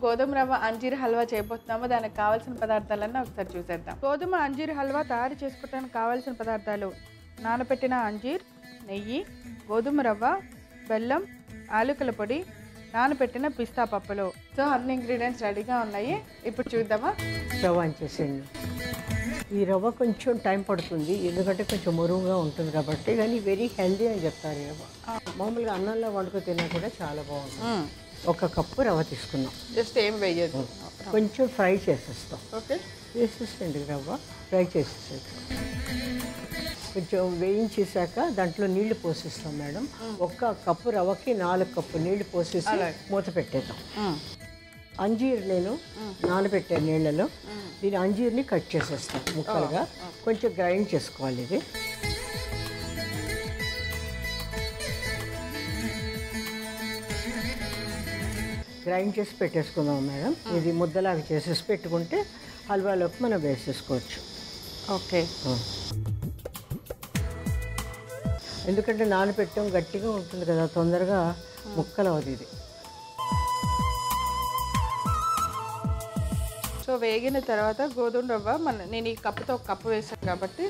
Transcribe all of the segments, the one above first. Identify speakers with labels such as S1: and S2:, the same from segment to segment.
S1: గోధుమ రవ్వ అంజీర్ హల్వా చేయబోతున్నాము దానికి కావాల్సిన పదార్థాలన్నీ ఒకసారి చూసేద్దాం గోధుమ అంజీర్ హల్వా తయారు చేసుకోవడానికి కావాల్సిన పదార్థాలు నానబెట్టిన అంజీర్ నెయ్యి గోధుమ రవ్వ బెల్లం ఆలుకల పొడి నానబెట్టిన పిస్తా పప్పులు సో అన్ని ఇంగ్రీడియంట్స్ రెడీగా ఉన్నాయి ఇప్పుడు చూద్దామా
S2: రవ్వ అంచేసేయండి ఈ రవ్వ కొంచెం టైం పడుతుంది ఎందుకంటే కొంచెం మురుగుగా ఉంటుంది కాబట్టి కానీ వెరీ హెల్దీ అని చెప్తారు ఈ రవ్వ మామూలుగా అన్నంలో వండుకు తిన్నా కూడా చాలా బాగుంటుంది ఒక కప్పు రవ్వ తీసుకున్నాం
S1: జస్ట్ ఏం వేయదు
S2: కొంచెం ఫ్రై చేసేస్తాం
S1: ఓకే
S2: వేసేసండి రవ్వ ఫ్రై చేసేసాక కొంచెం వేయించేసాక దాంట్లో నీళ్లు పోసేస్తాం మేడం ఒక్క కప్పు రవ్వకి నాలుగు కప్పు నీళ్లు పోసేసి మూత పెట్టేద్దాం అంజీర్ నేను నానబెట్టాను నీళ్ళలో దీని అంజీర్ని కట్ చేసేస్తాను ముక్కలుగా కొంచెం గ్రైండ్ చేసుకోవాలి ఇది గ్రైండ్ చేసి పెట్టేసుకుందాం మేడం ఇది ముద్దలాగా చేసేసి పెట్టుకుంటే హల్వాలోకి మనం వేసేసుకోవచ్చు
S1: ఓకే
S2: ఎందుకంటే నానబెట్టడం గట్టిగా ఉంటుంది కదా తొందరగా ముక్కలు అవుతుంది ఇది
S1: సో వేగిన తర్వాత గోధుమ రవ్వ మన నేను ఈ కప్పుతో ఒక కప్పు వేసాను కాబట్టి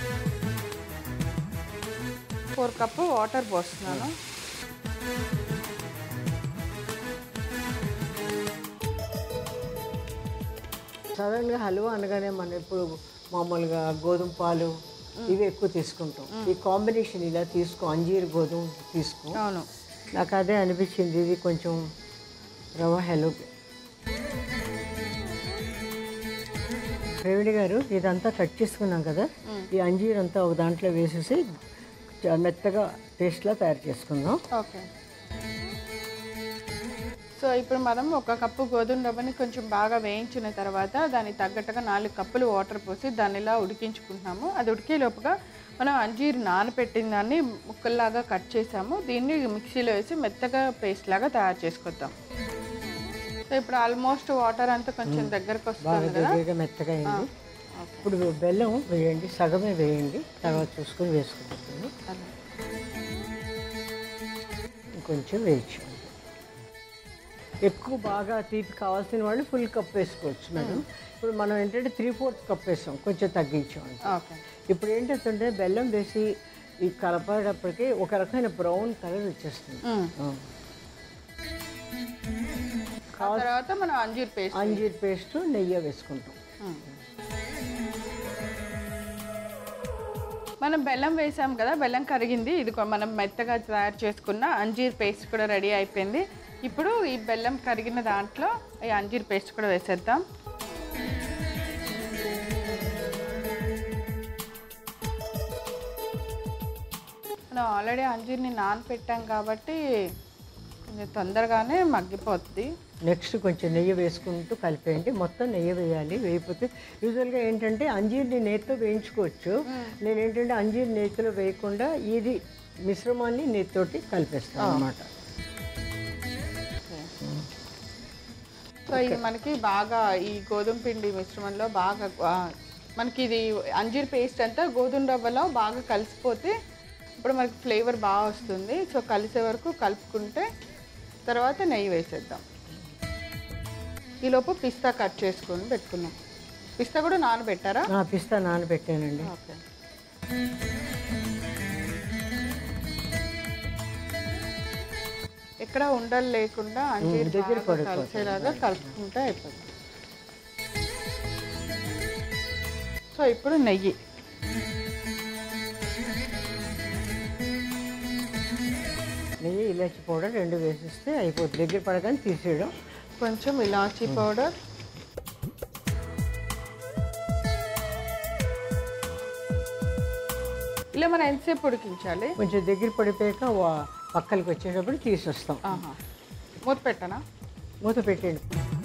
S1: ఫోర్ కప్పు వాటర్ పోస్తున్నాను
S2: సాధారణంగా హల్వా అనగానే మనం ఇప్పుడు మామూలుగా గోధుమ పాలు ఇవి ఎక్కువ తీసుకుంటాం ఈ కాంబినేషన్ ఇలా తీసుకో అంజీర్ గోధుమ తీసుకో
S1: అవును
S2: నాకు అదే అనిపించింది ఇది కొంచెం రవ్వ హెలో రేవిడి గారు ఇదంతా కట్ చేసుకున్నాం కదా ఈ అంజీర్ అంతా ఒక దాంట్లో వేసేసి చ- మెత్తగా పేస్ట్లా తయారు చేసుకుందాం
S1: ఓకే సో ఇప్పుడు మనం ఒక కప్పు గోధుమ రవ్వని కొంచెం బాగా వేయించిన తర్వాత దానికి తగ్గట్టుగా నాలుగు కప్పులు వాటర్ పోసి దాన్ని ఇలా ఉడికించుకుంటున్నాము అది ఉడికే లోపుగా మనం అంజీర్ నానపెట్టిన దాన్ని ముక్కల్లాగా కట్ చేసాము దీన్ని మిక్సీలో వేసి మెత్తగా పేస్ట్ లాగా తయారు చేసుకొద్దాం సో ఇప్పుడు ఆల్మోస్ట్ వాటర్ అంతా కొంచెం దగ్గరకు
S2: బాగా
S1: వస్తుంది కదా
S2: దగ్గరగా మెత్తగా అయింది ఇప్పుడు బెల్లం వేయండి సగమే వేయండి తర్వాత చూసుకొని వేసుకుంటుంది
S1: అలా.
S2: ఇంకొంచెం వేయించు ఎక్కువ బాగా తీపి కావాల్సిన వాళ్ళు ఫుల్ కప్ వేసుకోవచ్చు మేడం ఇప్పుడు మనం ఏంటంటే త్రీ ఫోర్త్ కప్ వేసాం కొంచెం తగ్గించాం అంతే.
S1: ఓకే
S2: ఇప్పుడు ఏంటంటే బెల్లం వేసి ఈ కలపేటప్పటికి ఒక రకమైన బ్రౌన్ కలర్ వచ్చేస్తుంది
S1: మ్మ్.
S2: ఆ.
S1: ఆ తర్వాత మనం అంజీర్ పేస్ట్
S2: అంజీర్ పేస్ట్ నెయ్యి వేసుకుంటాం
S1: మనం బెల్లం వేసాం కదా బెల్లం కరిగింది ఇది కొ- మనం మెత్తగా తయారు చేసుకున్న అంజీర్ పేస్ట్ కూడా రెడీ అయిపోయింది ఇప్పుడు ఈ బెల్లం కరిగిన దాంట్లో ఈ అంజీర్ పేస్ట్ కూడా వేసేద్దాం మనం ఆల్రెడీ అంజీర్ని నానపెట్టాం కాబట్టి కొంచెం తొందరగానే మగ్గిపోతుంది
S2: నెక్స్ట్ కొంచెం నెయ్యి వేసుకుంటూ కలిపేయండి మొత్తం నెయ్యి వేయాలి వేయకపోతే యూజువల్గా ఏంటంటే అంజీర్ని నేతితో వేయించుకోవచ్చు నేను ఏంటంటే అంజీర్ నేతిలో వేయకుండా ఇది మిశ్రమాన్ని నేతితోటి కలిపేస్తాను అనమాట
S1: సో ఇది మనకి బాగా ఈ గోధుమ పిండి మిశ్రమంలో బాగా ఆ, మనకి ఇది అంజీర్ పేస్ట్ అంతా గోధుమ రవ్వలో బాగా కలిసిపోతే ఇప్పుడు మనకి ఫ్లేవర్ బాగా వస్తుంది సో కలిసే వరకు కలుపుకుంటే తర్వాత నెయ్యి వేసేద్దాం ఈలోపు పిస్తా కట్ చేసుకొని పెట్టుకున్నాం పిస్తా కూడా నానబెట్టారా
S2: పిస్తా నానబెట్టానండి
S1: ఓకే ఎక్కడ ఉండలు లేకుండా అంజీర్
S2: దగ్గర
S1: బాగా
S2: పడిపోతుంది.
S1: కలిసేలాగా కలుపుకుంటే అయిపోతుంది సో ఇప్పుడు నెయ్యి
S2: నెయ్యి ఇలాచి పౌడర్ రెండు వేసిస్తే అయిపోతుంది దగ్గర పడగానే తీసేయడం
S1: కొంచెం ఇలాచీ పౌడర్ ఇలా మనం ఎంతసేపు ఉడికించాలి
S2: కొంచెం దగ్గర పడిపోయాక వా- పక్కలకి వచ్చేటప్పుడు తీసేస్తాం
S1: ఆహా మూత పెట్టనా
S2: మూత పెట్టండి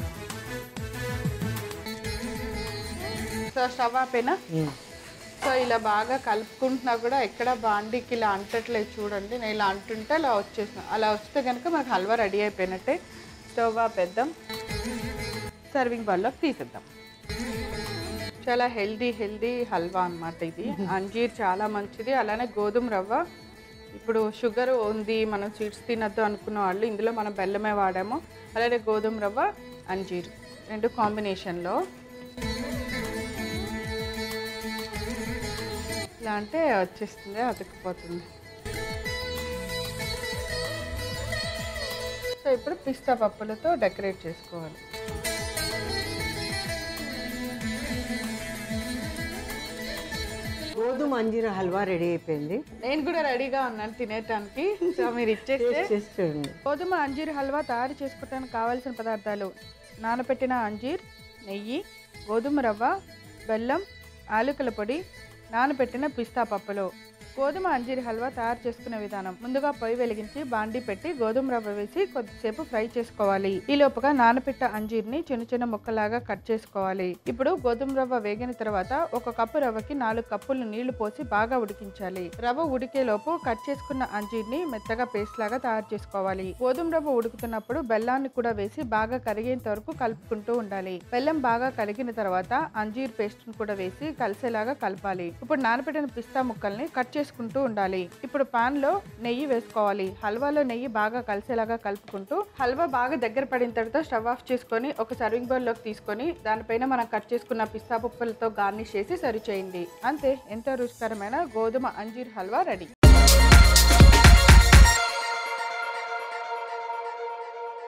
S1: సో స్టవ్ ఆపేనా
S2: ఉమ్.
S1: సో ఇలా బాగా కలుపుకుంటున్నా కూడా ఎక్కడ బాండీకి ఇలా అంటట్లేదు చూడండి నేను ఇలా అంటుంటే అలా వచ్చేసిన అలా వస్తే కనుక మనకు హల్వా రెడీ అయిపోయినట్టే స్టవ్ ఆపేద్దాం సర్వింగ్ బౌల్లోకి తీసేద్దాం చాలా హెల్దీ హెల్దీ హల్వా అన్నమాట ఇది అంజీర్ చాలా మంచిది అలానే గోధుమ రవ్వ ఇప్పుడు షుగర్ ఉంది మనం స్వీట్స్ తినద్దు అనుకున్న వాళ్ళు ఇందులో మనం బెల్లమే వాడాము అలాగే గోధుమ రవ్వ అంజీర్ రెండు కాంబినేషన్లో ఇలా అంటే వచ్చేస్తుంది అతుక్కుపోతుంది సో ఇప్పుడు పిస్తా పప్పులతో డెకరేట్ చేసుకోవాలి
S2: గోధుమ అంజీర హల్వా రెడీ అయిపోయింది
S1: నేను కూడా రెడీగా ఉన్నాను తినేటానికి సో మీరు ఇచ్చేస్తే
S2: టేస్ట్ చేసి చూడండి
S1: గోధుమ అంజీర్ హల్వా తయారు చేసుకోవడానికి కావాల్సిన పదార్థాలు నానబెట్టిన అంజీర్ నెయ్యి గోధుమ రవ్వ బెల్లం ఆలుకల పొడి నానబెట్టిన పిస్తా పప్పులు గోధుమ అంజీర్ హల్వా తయారు చేసుకునే విధానం ముందుగా పొయ్యి వెలిగించి బాండి పెట్టి గోధుమ రవ్వ వేసి కొద్దిసేపు ఫ్రై చేసుకోవాలి ఈ లోపుగా నానబెట్ట అంజీర్ని చిన్న చిన్న ముక్కలాగా కట్ చేసుకోవాలి ఇప్పుడు గోధుమ రవ్వ వేగిన తర్వాత ఒక కప్పు రవ్వకి నాలుగు కప్పులు నీళ్లు పోసి బాగా ఉడికించాలి రవ్వ ఉడికే లోపు కట్ చేసుకున్న అంజీర్ని మెత్తగా పేస్ట్ లాగా తయారు చేసుకోవాలి గోధుమ రవ్వ ఉడుకుతున్నప్పుడు బెల్లాన్ని కూడా వేసి బాగా కరిగేంత వరకు కలుపుకుంటూ ఉండాలి బెల్లం బాగా కరిగిన తర్వాత అంజీర్ పేస్ట్ ను కూడా వేసి కలిసేలాగా కలపాలి ఇప్పుడు నానబెట్టిన పిస్తా ముక్కల్ని కట్ చేసుకుంటూ ఉండాలి ఇప్పుడు పాన్ లో నెయ్యి వేసుకోవాలి హల్వాలో నెయ్యి బాగా కలిసేలాగా కలుపుకుంటూ హల్వా బాగా దగ్గర పడిన తర్వాత స్టవ్ ఆఫ్ చేసుకొని ఒక సర్వింగ్ బౌల్ లోకి తీసుకొని దానిపైన మనం కట్ చేసుకున్న పిస్తా పప్పులతో గార్నిష్ చేసి సర్వ్ చేయండి అంతే ఎంతో రుచికరమైన గోధుమ అంజీర్ హల్వా రెడీ